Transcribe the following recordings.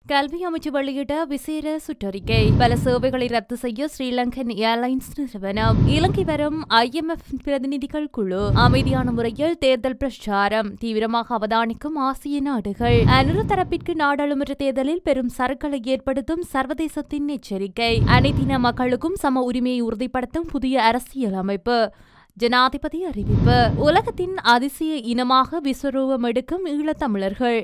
கல்வி அமைச்சு வெளியிட்ட விசேட சுற்றறிக்கை பல சேவைகளை ரத்து செய்ய ஸ்ரீலங்கன் ஏர்லைன்ஸ் நிறுவனம் இலங்கை வரும் ஐஎம்எஃப் பிரதிநிதிகள் குழு அமைதியான முறையில் தேர்தல் பிரச்சாரம் தீவிரமாக அவதானிக்கும் ஆசிய நாடுகள் அனுரு தரப்பிற்கு நாடாளுமன்ற தேர்தலில் பெரும் சறுக்களை ஏற்படுத்தும் சர்வதேசத்தின் எச்சரிக்கை அனைத்தின மக்களுக்கும் சம உரிமையை உறுதிப்படுத்தும் புதிய அரசியல் அமைப்பு ஜனாதிபதி அறிவிப்பு உலகத்தின் அதிசய இனமாக விஸ்வரூபம் எடுக்கும் ஈழத்தமிழர்கள்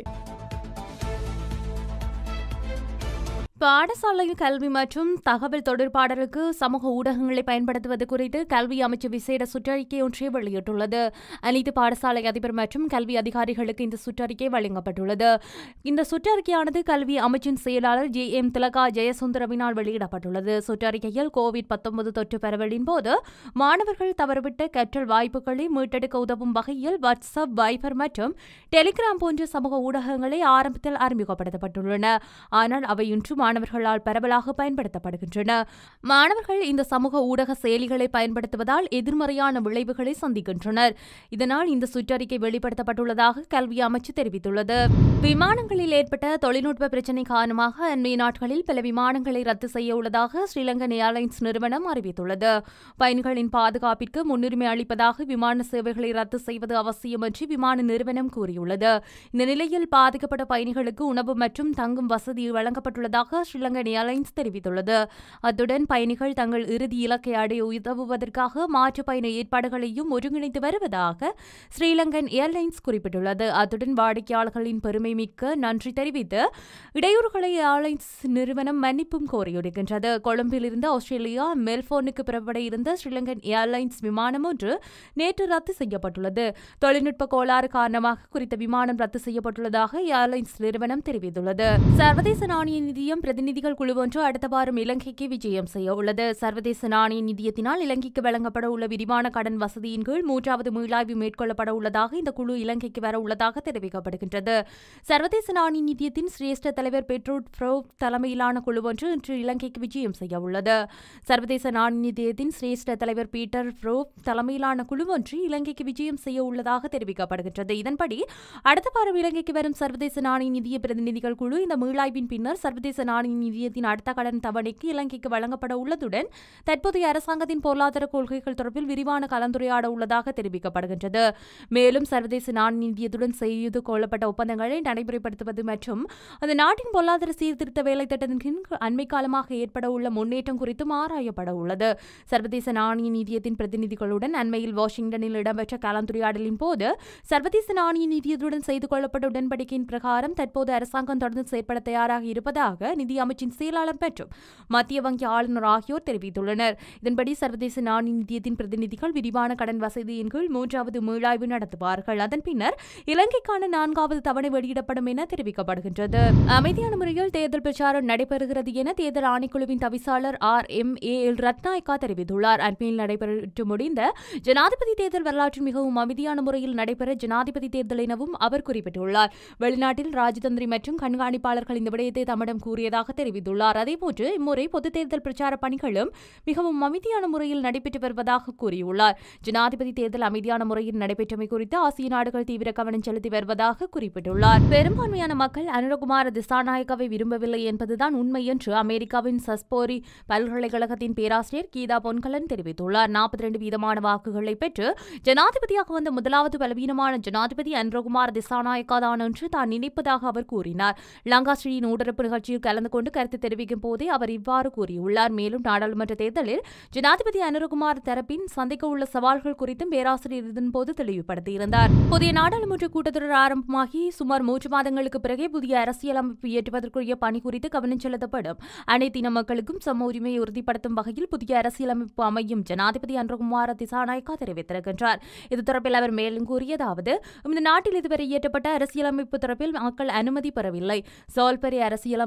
பாடசாலை கல்வி மற்றும் தகவல் தொடர்பாடலுக்கு சமூக ஊடகங்களை பயன்படுத்துவது குறித்து கல்வி அமைச்சு விசேட சுற்றறிக்கை ஒன்றை வெளியிட்டுள்ளது அனைத்து பாடசாலை அதிபர் மற்றும் கல்வி அதிகாரிகளுக்கு இந்த சுற்றறிக்கை வழங்கப்பட்டுள்ளது இந்த சுற்றறிக்கையானது கல்வி அமைச்சின் செயலாளர் ஜே எம் திலகா ஜெயசுந்தரவினால் வெளியிடப்பட்டுள்ளது சுற்றறிக்கையில் கோவிட் பத்தொன்பது தொற்று பரவலின் போது மாணவர்கள் தவறுவிட்ட கற்றல் வாய்ப்புகளை மீட்டெடுக்க உதவும் வகையில் வாட்ஸ்அப் வைபர் மற்றும் டெலிகிராம் போன்ற சமூக ஊடகங்களை ஆரம்பத்தில் அறிமுகப்படுத்தப்பட்டுள்ளன ஆனால் அவை இன்று மாணவர்களால் பரவலாக பயன்படுத்தப்படுகின்றன மாணவர்கள் இந்த சமூக ஊடக செயலிகளை பயன்படுத்துவதால் எதிர்மறையான விளைவுகளை சந்திக்கின்றனர் இதனால் இந்த சுற்றறிக்கை வெளிப்படுத்தப்பட்டுள்ளதாக கல்வி அமைச்சு தெரிவித்துள்ளது விமானங்களில் ஏற்பட்ட தொழில்நுட்ப பிரச்சினை காரணமாக அண்மைய நாட்களில் பல விமானங்களை ரத்து செய்ய உள்ளதாக ஸ்ரீலங்கன் ஏர்லைன்ஸ் நிறுவனம் அறிவித்துள்ளது பயணிகளின் பாதுகாப்பிற்கு முன்னுரிமை அளிப்பதாக விமான சேவைகளை ரத்து செய்வது அவசியம் என்று விமான நிறுவனம் கூறியுள்ளது இந்த நிலையில் பாதிக்கப்பட்ட பயணிகளுக்கு உணவு மற்றும் தங்கும் வசதி வழங்கப்பட்டுள்ளதாக ஸ்ரீலங்கன் ஏர்லைன்ஸ் தெரிவித்துள்ளது அத்துடன் பயணிகள் தங்கள் இறுதி இலக்கை அடைய உதவுவதற்காக மாற்று பயண ஏற்பாடுகளையும் ஒருங்கிணைத்து வருவதாக ஸ்ரீலங்கன் ஏர்லைன்ஸ் குறிப்பிட்டுள்ளது அத்துடன் வாடிக்கையாளர்களின் பெருமை மிக்க நன்றி தெரிவித்து இடையூறுகளை ஏர்லைன்ஸ் நிறுவனம் மன்னிப்பும் கோரியிருக்கின்றது கொழும்பிலிருந்து ஆஸ்திரேலியா மெல்போர்னுக்கு புறப்பட இருந்த ஸ்ரீலங்கன் ஏர்லைன்ஸ் விமானம் ஒன்று நேற்று ரத்து செய்யப்பட்டுள்ளது தொழில்நுட்ப கோளாறு காரணமாக குறித்த விமானம் ரத்து செய்யப்பட்டுள்ளதாக ஏர்லைன்ஸ் நிறுவனம் தெரிவித்துள்ளது சர்வதேச நாணய நிதியம் பிரதிநிதிகள் குழு ஒன்று அடுத்த வாரம் இலங்கைக்கு விஜயம் செய்ய உள்ளது சர்வதேச நாணய நிதியத்தினால் இலங்கைக்கு வழங்கப்பட உள்ள விரிவான கடன் வசதியின் கீழ் மூன்றாவது மீளாய்வு மேற்கொள்ளப்பட உள்ளதாக இந்த குழு இலங்கைக்கு வர உள்ளதாக தெரிவிக்கப்படுகின்றது சர்வதேச நாணய நிதியத்தின் சிரேஷ்ட தலைவர் பெட்ரோட் ஃப்ரோ தலைமையிலான குழு ஒன்று இன்று இலங்கைக்கு விஜயம் செய்ய உள்ளது சர்வதேச நாணய நிதியத்தின் சிரேஷ்ட தலைவர் பீட்டர் ஃப்ரோ தலைமையிலான குழு ஒன்று இலங்கைக்கு விஜயம் செய்ய உள்ளதாக தெரிவிக்கப்படுகின்றது இதன்படி அடுத்த வாரம் இலங்கைக்கு வரும் சர்வதேச நாணய நிதிய பிரதிநிதிகள் குழு இந்த மீளாய்வின் பின்னர் சர்வதேச நாணய நிதியத்தின் அடுத்த கடன் தவணைக்கு இலங்கைக்கு வழங்கப்பட உள்ளதுடன் தற்போதைய அரசாங்கத்தின் பொருளாதார கொள்கைகள் தொடர்பில் விரிவான கலந்துரையாட உள்ளதாக தெரிவிக்கப்படுகின்றது மேலும் சர்வதேச நாணய நிதியத்துடன் செய்து கொள்ளப்பட்ட ஒப்பந்தங்களை நடைமுறைப்படுத்துவது மற்றும் அந்த நாட்டின் பொருளாதார சீர்திருத்த வேலை திட்டத்தின் கீழ் அண்மை காலமாக ஏற்பட உள்ள முன்னேற்றம் குறித்தும் ஆராயப்பட உள்ளது சர்வதேச நாணய நிதியத்தின் பிரதிநிதிகளுடன் அண்மையில் வாஷிங்டனில் இடம்பெற்ற கலந்துரையாடலின் போது சர்வதேச நாணய நிதியத்துடன் செய்து கொள்ளப்பட்ட உடன்படிக்கையின் பிரகாரம் தற்போது அரசாங்கம் தொடர்ந்து செயற்பட தயாராக இருப்பதாக நிதி அமைச்சின் செயலாளர் மற்றும் மத்திய வங்கி ஆளுநர் ஆகியோர் தெரிவித்துள்ளனர் இதன்படி சர்வதேச நாணய நிதியத்தின் பிரதிநிதிகள் விரிவான கடன் வசதியின் கீழ் மூன்றாவது மீளாய்வு நடத்துவார்கள் அதன் பின்னர் இலங்கைக்கான நான்காவது தவணை வெளியிடப்படும் என தெரிவிக்கப்படுகின்றது அமைதியான முறையில் தேர்தல் பிரச்சாரம் நடைபெறுகிறது என தேர்தல் ஆணைக்குழுவின் தவிசாளர் R M A L Ratnayake தெரிவித்துள்ளார் அண்மையில் நடைபெற்று முடிந்த ஜனாதிபதி தேர்தல் வரலாற்றில் மிகவும் அமைதியான முறையில் நடைபெற ஜனாதிபதி தேர்தல் எனவும் அவர் குறிப்பிட்டுள்ளார் வெளிநாட்டில் ராஜதந்திரி மற்றும் கண்காணிப்பாளர்கள் இந்த விடயத்தை தம்மிடம் கூறியதாக தெரிவித்துள்ளார் அதேபோன்று இம்முறை பொதுத் தேர்தல் பிரச்சார பணிகளும் மிகவும் அமைதியான முறையில் நடைபெற்று வருவதாக கூறியுள்ளார் ஜனாதிபதி தேர்தல் அமைதியான முறையில் நடைபெற்றமை குறித்து ஆசிய நாடுகள் தீவிர கவனம் செலுத்தி வருவதாக குறிப்பிட்டுள்ளார் பெரும்பான்மையான மக்கள் அனுரகுமார திசாநாயக்காவை விரும்பவில்லை என்பதுதான் உண்மை என்று அமெரிக்காவின் சஸ்போரி பல்கலைக்கழகத்தின் பேராசிரியர் கீதா பொன்கலன் தெரிவித்துள்ளார் நாற்பத்தி ரெண்டு வீதமான வாக்குகளை பெற்று ஜனாதிபதியாக வந்த முதலாவது பலவீனமான ஜனாதிபதி அனுரகுமார திசாநாயக்கா தான் என்று தான் நினைப்பதாக அவர் கூறினார் லங்காஸ்ரீயின் ஊடரப்பு நிகழ்ச்சியில் கலந்து கொண்டு கருத்து தெரிவிக்கும் போதே அவர் இவ்வாறு கூறியுள்ளார் மேலும் நாடாளுமன்ற தேர்தலில் ஜனாதிபதி அனுரகுமார் தரப்பின் சந்திக்க உள்ள சவால்கள் குறித்தும் பேராசிரியர் இதன்போது தெளிவுபடுத்தியிருந்தார் புதிய நாடாளுமன்ற கூட்டத்தொடர் ஆரம்பமாகி சுமார் மூன்று மாதங்களுக்கு பிறகே புதிய அரசியலமைப்பு இயற்றுவதற்குரிய பணி குறித்து கவனம் செலுத்தப்படும் அனைத்தின மக்களுக்கும் சம உரிமையை உறுதிப்படுத்தும் வகையில் புதிய அரசியலமைப்பு அமையும் ஜனாதிபதி அனுரகுமார திசாநாயக்கா தெரிவித்திருக்கின்றார் இது தொடர்பில் அவர் மேலும் கூறியதாவது இந்த நாட்டில் இதுவரை இயற்றப்பட்ட அரசியலமைப்பு தொடர்பில் மக்கள் அனுமதி பெறவில்லை சோல்பெரி அரசியலமைப்பு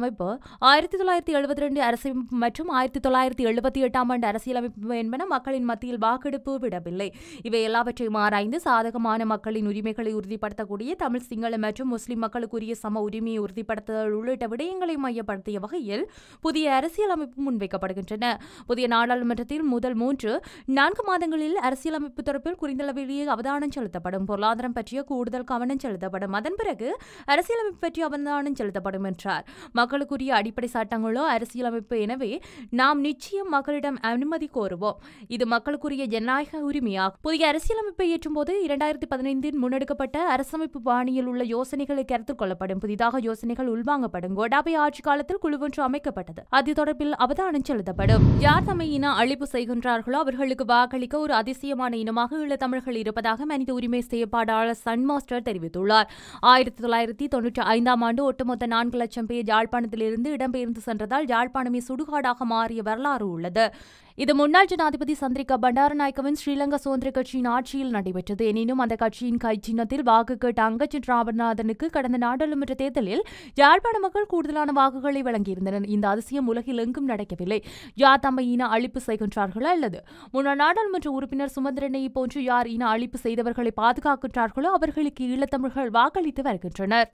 ஆயிரத்தி தொள்ளாயிரத்தி எழுபத்தி ரெண்டு அரசமைப்பு மற்றும் ஆயிரத்தி தொள்ளாயிரத்தி எழுபத்தி எட்டாம் ஆண்டு அரசியலமைப்பு என்பன மக்களின் மத்தியில் வாக்கெடுப்பு விடவில்லை இவை எல்லாவற்றையும் ஆராய்ந்து சாதகமான மக்களின் உரிமைகளை உறுதிப்படுத்தக்கூடிய தமிழ் சிங்கள மற்றும் முஸ்லிம் மக்களுக்குரிய சம உரிமையை உறுதிப்படுத்துதல் உள்ளிட்ட விடயங்களை மையப்படுத்திய வகையில் புதிய அரசியலமைப்பு முன்வைக்கப்படுகின்றன புதிய நாடாளுமன்றத்தில் முதல் மூன்று நான்கு மாதங்களில் அரசியலமைப்பு தொடர்பில் குறிந்தளவிலேயே அவதானம் செலுத்தப்படும் பொருளாதாரம் பற்றிய கூடுதல் கவனம் செலுத்தப்படும் அதன் பிறகு அரசியலமைப்பு பற்றி அவதானம் செலுத்தப்படும் என்றார் மக்களுக்குரிய அடிப்படை சட்டங்களோ அரசியலமைப்பு எனவே நாம் நிச்சயம் மக்களிடம் அனுமதி கோருவோம் இது மக்களுக்குரிய ஜனநாயக உரிமையாகும் புதிய அரசியலமைப்பை ஏற்றும் போது இரண்டாயிரத்தி பதினைந்தில் முன்னெடுக்கப்பட்ட அரசமைப்பு பாணியில் உள்ள யோசனைகளை கருத்தில் கொள்ளப்படும் புதிதாக யோசனைகள் உள்வாங்கப்படும் கோடாபய ஆட்சி காலத்தில் குழு ஒன்று அமைக்கப்பட்டது அது தொடர்பில் அவதானம் செலுத்தப்படும் யார் தம்மை இன அழிப்பு செய்கின்றார்களோ அவர்களுக்கு வாக்களிக்க ஒரு அதிசயமான இனமாக ஈழத்தமிழர்கள் இருப்பதாக மனித உரிமை செயற்பாடாளர் சன் மாஸ்டர் தெரிவித்துள்ளார் ஆயிரத்தி தொள்ளாயிரத்தி தொன்னூற்றி ஐந்தாம் ஆண்டு ஒட்டுமொத்த நான்கு லட்சம் பேர் யாழ்ப்பாணத்திலிருந்து இடம்பெயர்ந்து சென்றதால் யாழ்ப்பாணமே சுடுகாடாக மாறிய வரலாறு உள்ளது இது முன்னாள் ஜனாதிபதி சந்திரிகா பண்டாரநாயக்கவின் ஸ்ரீலங்கா சுதந்திர கட்சியின் ஆட்சியில் நடைபெற்றது எனினும் அந்த கட்சியின் கை சின்னத்தில் வாக்கு கேட்ட அங்கஜன் ராமநாதனுக்கு கடந்த நாடாளுமன்ற தேர்தலில் யாழ்ப்பாண மக்கள் கூடுதலான வாக்குகளை வழங்கியிருந்தனர் இந்த அதிசயம் உலகில் எங்கும் நடக்கவில்லை யார் தம்மை இன அழிப்பு செய்கின்றார்களோ அல்லது முன்னாள் நாடாளுமன்ற உறுப்பினர் சுமந்திரனை போன்று யார் இன அழிப்பு செய்தவர்களை பாதுகாக்கின்றார்களோ அவர்களுக்கு ஈழத்தமிழர்கள் வாக்களித்து வருகின்றனர்